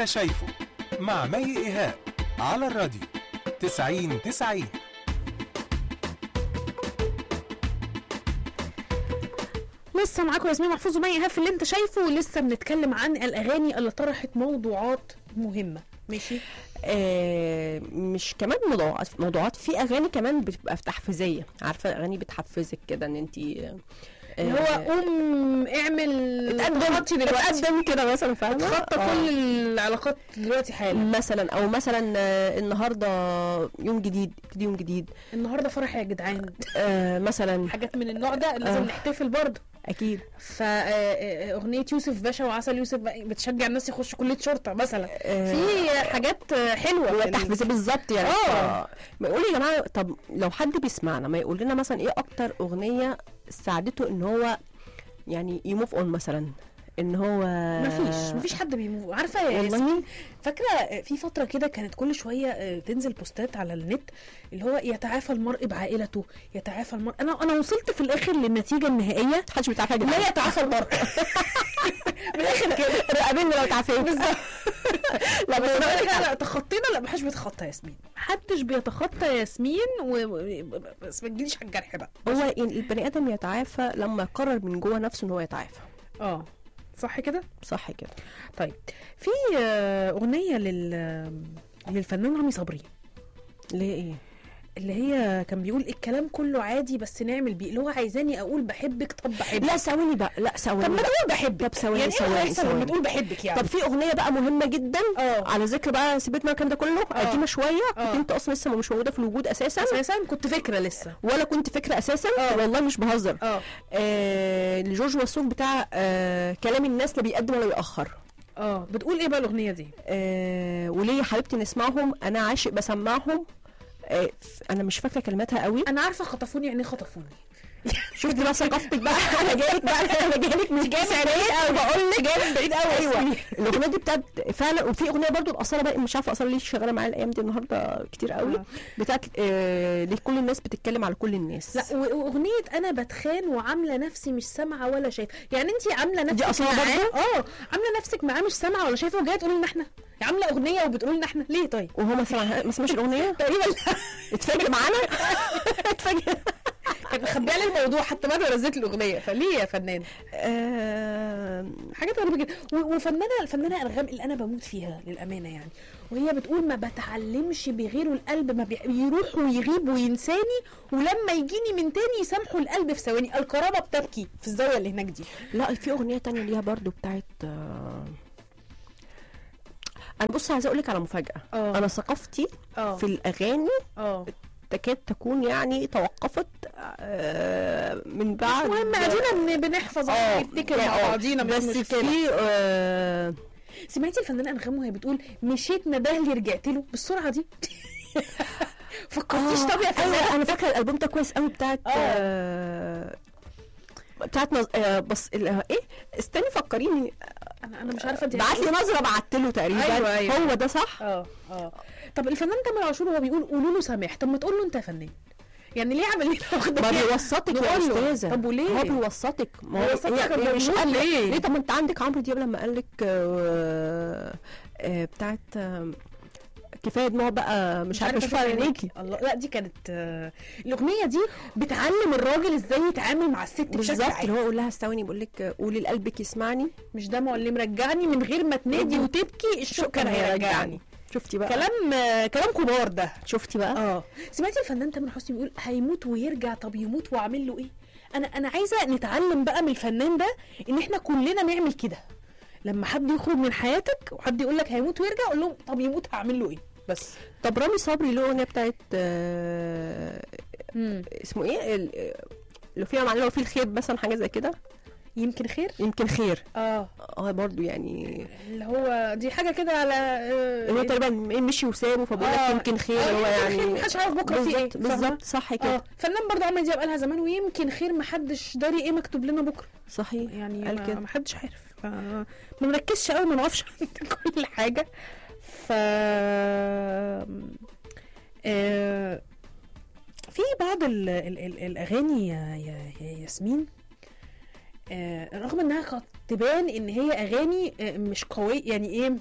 انت شايفه مع مي ايهاب على الراديو 90 90 لسه معاكم ياسمين محفوظ ومي ايهاب في اللي انت شايفه ولسه بنتكلم عن الاغاني اللي طرحت موضوعات مهمه ماشي آه مش كمان موضوعات موضوعات في اغاني كمان بتبقى تحفيزيه عارفه اغاني بتحفزك كده ان انت اللي هو قوم اعمل تخطي دلوقتي اتقدم كده مثلا فاهمه تخطى آه. كل العلاقات دلوقتي حالا مثلا او مثلا آه، النهارده يوم جديد ابتدي يوم جديد النهارده فرح يا جدعان آه مثلا حاجات من النوع ده لازم آه. نحتفل برضه اكيد فاغنيه يوسف باشا وعسل يوسف بقى بتشجع الناس يخشوا كليه شرطه مثلا آه، في حاجات حلوه في ال- تحفيزيه بالظبط يعني آه. آه. ما يقول يا جماعه طب لو حد بيسمعنا ما يقول لنا مثلا ايه اكتر اغنيه ساعدته ان هو يعني يموف اون مثلا ان هو مفيش مفيش حد بيمو عارفه يا والله. ياسمين فاكره في فتره كده كانت كل شويه آه، تنزل بوستات على النت اللي هو يتعافى المرء بعائلته يتعافى المرء انا انا وصلت في الاخر للنتيجه النهائيه محدش بيتعافى يا لا جدعان يتعافى المرء من الاخر كده قابلني لو تعافيت بالظبط لا بس أنا أقول لك لا تخطينا لا محدش بيتخطى ياسمين محدش بيتخطى ياسمين و... و- بس ما تجيليش على الجرح بقى هو البني ادم يتعافى لما يقرر من جوه نفسه ان هو يتعافى اه صح كده صح كده طيب في آه، اغنيه لل للفنان رامي صبري ليه ايه اللي هي كان بيقول الكلام كله عادي بس نعمل بيه اللي هو عايزاني اقول بحبك طب بحبك لا ثواني بقى لا طب ثواني ما بقى. تقول بحبك طب ثواني يعني ايه اللي ثواني هيحصل لما ثواني تقول بحبك يعني طب في اغنيه بقى مهمه جدا اه. على ذكر بقى سيبك من الكلام ده كله اه. قديمه شويه اه. كنت انت اصلا لسه مش موجوده في الوجود اساسا اساسا كنت فكره لسه ولا كنت فكره اساسا اه. والله مش بهزر اه آه لجورج وسوف بتاع آه كلام الناس لا بيقدم ولا بيأخر اه بتقول ايه بقى الاغنيه دي آه وليه يا حبيبتي نسمعهم انا عاشق بسمعهم آه ف- انا مش فاكره كلماتها قوي انا عارفه خطفوني يعني إيه خطفوني شفت بقى ثقافتك بقى انا جايلك بقى انا جايلك من جايه من التسعينات بعيد قوي بقول لك جايه من بعيد قوي ايوه الاغنيه دي بتاعت فعلا وفي اغنيه برضو الاصاله بقى مش عارفه اصاله ليه شغاله معايا الايام دي النهارده كتير قوي آه. بتاعت آه ليه كل الناس بتتكلم على كل الناس لا و- واغنيه انا بتخان وعامله نفسي مش سامعه ولا شايفه يعني انت عامله نفسك أصالة معاه برضو؟ اه عامله نفسك معاه مش سامعه ولا شايفه وجايه تقولي لنا احنا عامله اغنيه وبتقولي لنا احنا ليه طيب وهو ما سمعها ما سمعش الاغنيه تقريبا لا اتفاجئ معانا اتفاجئ كانت مخبيه لي الموضوع حتى بعد ما نزلت الاغنيه فليه يا فنان آه حاجات غريبه جدا و- وفنانه الفنانه انغام اللي انا بموت فيها للامانه يعني وهي بتقول ما بتعلمش بغيره القلب ما بي- بيروح ويغيب وينساني ولما يجيني من تاني يسامحوا القلب في ثواني الكرامه بتبكي في الزاويه اللي هناك دي لا في اغنيه تانية ليها برضو بتاعت آه انا بص عايزه اقول لك على مفاجاه اه. انا ثقافتي اه في الاغاني اه تكاد تكون يعني توقفت آه من بعد المهم ادينا بن- بنحفظ اه نفتكر يعني مع اه. بعضينا مش بس مشكله في آه سمعتي الفنانه انغام وهي بتقول مشيت ندهلي رجعت له بالسرعه دي فكرتيش طب يا فنانه ايوه انا فاكره الالبوم ده كويس قوي بتاعت اه. آه بتاعت نظ... آه بس ال- آه، ايه استني فكريني انا انا مش عارفه انت بعت لي نظره بعت له تقريبا أيوة، أيوة. هو ده صح اه اه طب الفنان تامر عاشور وهو بيقول قولوا له سامح طب ما تقول له انت يا فنان يعني ليه عمل لي ما بيوسطك يا نقول له. استاذه طب وليه؟ هو بيوسطك ما هو بيوسطك يعني طب مش بنقول قال ليه؟ ليه طب ما انت عندك عمرو دياب لما قال لك آه آه بتاعت آه كفايه دموع بقى مش عارفه اشوف عينيكي الله لا دي كانت آه، الاغنيه دي بتعلم الراجل ازاي يتعامل مع الست بشكل بالظبط اللي عام هو يقول لها استوني بقول لك قولي لقلبك يسمعني مش دمع اللي مرجعني من غير ما تنادي وتبكي الشوق كان هيرجعني شفتي بقى كلام آه، كلام كبار ده شفتي بقى اه سمعتي الفنان تامر حسني بيقول هيموت ويرجع طب يموت واعمل له ايه انا انا عايزه نتعلم بقى من الفنان ده ان احنا كلنا نعمل كده لما حد يخرج من حياتك وحد يقول لك هيموت ويرجع قول لهم طب يموت هعمل له ايه بس طب رامي صبري له اغنيه بتاعت آه مم. اسمه ايه ال- اللي فيها معناه لو في الخير مثلا حاجه زي كده يمكن خير يمكن خير اه اه برضو يعني اللي هو دي حاجه كده على آه، اللي هو تقريبا مشي وسابه فبقول لك آه. يمكن خير آه، هو يمكن خير، يعني محدش عارف بكرة في إيه، بالظبط فاهمة؟ بالظبط صح كده اه فنان برضه عمرو دياب قالها زمان ويمكن خير محدش داري ايه مكتوب لنا بكره صحيح يعني قال ما, كده ما حدش عارف ف- ما بنركزش قوي ما نقفش عند كل حاجه ف آه، في بعض ال ال ال الاغاني يا, يا, يا ياسمين آه، رغم انها قد تبان ان هي اغاني آه، مش قويه يعني ايه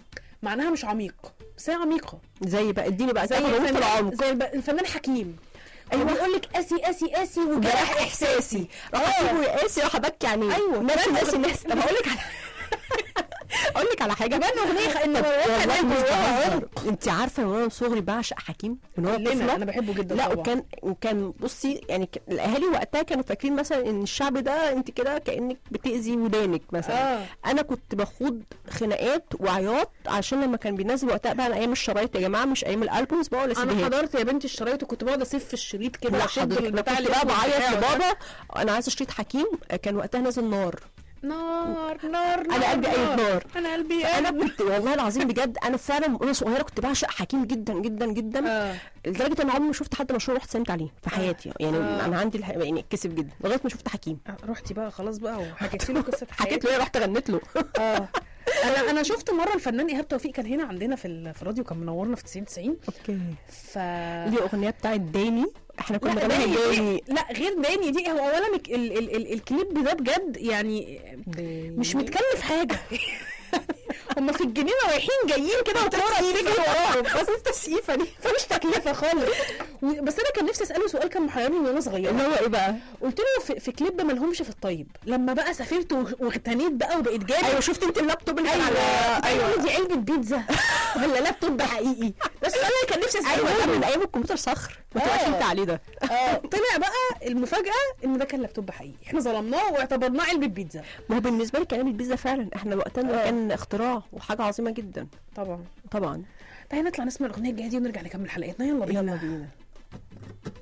معناها مش عميق بس هي عميقه زي بقى اديني بقى زي زي في الفنان العمق زي الب- الفنان حكيم أيوة. ايوه بيقول لك قاسي قاسي قاسي وجرح جرح احساسي احساسي راح اسيبه يقاسي راح ابكي يعني أيوة. نفسي كمان نفسي أغنية- نفسي طب اقول لك على اقول لك على حاجه كمان اغنيه خ- ان طب هو والله كمان مش جواها بهزر. عمق. انت عارفه ان انا من صغري بعشق حكيم من هو كلنا طفله انا بحبه جدا لا طبعا وكان وكان بصي يعني ك- الاهالي وقتها كانوا فاكرين مثلا ان الشعب ده انت كده كانك بتاذي ودانك مثلا اه انا كنت بخوض خناقات وعياط عشان لما كان بينزل وقتها بقى ايام الشرايط يا جماعه مش ايام الالبومز بقى ولا انا سيديهات حضرت يا بنتي الشرايط وكنت بقعد اسف في الشريط كده لا واشد حضرتك انا البتاع كنت اللي بقى اسمه بعيط بتاعه ده. لبابا انا عايزه شريط حكيم كان وقتها نازل نار نار نار أنا قلبي قايد نار. انا قلبي انا قلب كنت والله العظيم بجد انا فعلا وانا صغيره كنت بعشق حكيم جدا جدا جدا اه لدرجه ان عمري ما شفت حد مشهور رحت سلمت عليه في حياتي يعني آه. انا عندي الح... يعني اتكسف جدا لغايه ما شفت حكيم رحتي بقى خلاص بقى وحكيت له قصه حكيت له ايه رحت غنيت له اه انا انا شفت مره الفنان ايهاب توفيق كان هنا عندنا في ال- في الراديو كان منورنا في 90 90 اوكي ف ليه اغنيه بتاعت داني احنا كنا لا بنغني داني داني دي- لا غير داني دي هو اولا ال ال ال ال الكليب ده بجد يعني مش متكلف حاجه هم في الجنينه رايحين جايين كده وكوره بتجري وراهم بس التسقيفه دي مفيش تكلفه خالص و- بس انا كان نفسي اساله سؤال كان محيرني وانا صغيره اللي هو ايه بقى قلت له في, في كليب مالهمش في الطيب لما بقى سافرت وغ- واغتنيت بقى وبقيت جاري ايوه شفت انت اللابتوب اللي كان ايوه على ايوه دي علبه بيتزا ولا لابتوب حقيقي ده السؤال اللي كان نفسي اساله ايوه ده من ايام الكمبيوتر صخر ما تبقاش آه. انت عليه ده اه طلع بقى المفاجاه ان ده كان لابتوب حقيقي احنا ظلمناه واعتبرناه علبه بيتزا ما هو بالنسبه لي كلام البيتزا فعلا احنا وقتها ده آه. كان اختراع وحاجه عظيمه جدا طبعا طبعا تعالى نطلع نسمع الاغنيه الجايه دي ونرجع نكمل حلقتنا يلا بينا يلا بينا